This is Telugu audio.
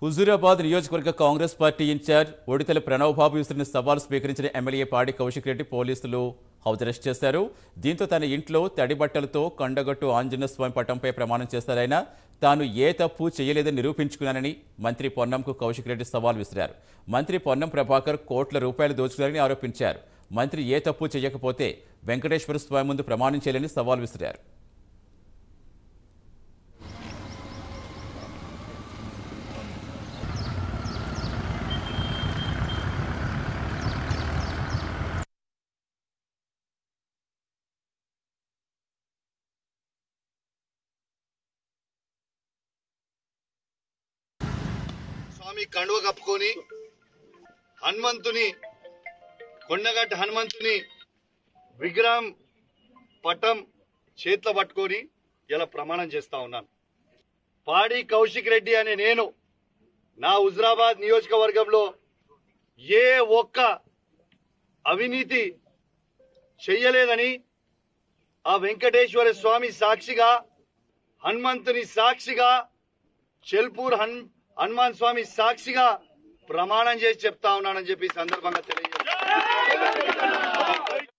హుజూరాబాద్ నియోజకవర్గ Congress party in charge Odithala Pranav Babu విసిరిన సవాల్ స్వీకరించిన ఎమ్మెల్యే పాడి కౌశిక్ రెడ్డి పోలీసులు హౌస్ అరెస్ట్ చేశారు దీంతో తన ఇంట్లో తడి బట్టలతో కొండగట్టు ఆంజనేయ స్వామి పటంపై ప్రమాణం చేస్తారైనా తాను ఏ తప్పు చేయలేదని నిరూపించుకున్నానని మంత్రి పొన్నంకు కౌశిక్ రెడ్డి సవాల్ విసిరారు మంత్రి పొన్నం ప్రభాకర్ కోట్ల రూపాయలు దోచుకున్నారని ఆరోపించారు మంత్రి ఏ తప్పు చేయకపోతే వెంకటేశ్వర స్వామి ముందు ప్రమాణం చేయాలని సవాల్ విసిరారు స్వామి కండువ కప్పుకొని హనుమంతుని కొండగట్ట హనుమంతుని విగ్రహం పటం చేతిలో పట్టుకొని ఇలా ప్రమాణం చేస్తా ఉన్నాను పాడి కౌశిక్ రెడ్డి అనే నేను నా హుజరాబాద్ నియోజకవర్గంలో ఏ ఒక్క అవినీతి చెయ్యలేదని ఆ వెంకటేశ్వర స్వామి సాక్షిగా హనుమంతుని సాక్షిగా చెల్పూర్ హన్ హనుమాన్ స్వామి సాక్షిగా ప్రమాణం చేసి చెప్తా ఉన్నానని చెప్పి ఈ సందర్భంగా తెలియజేస్తాను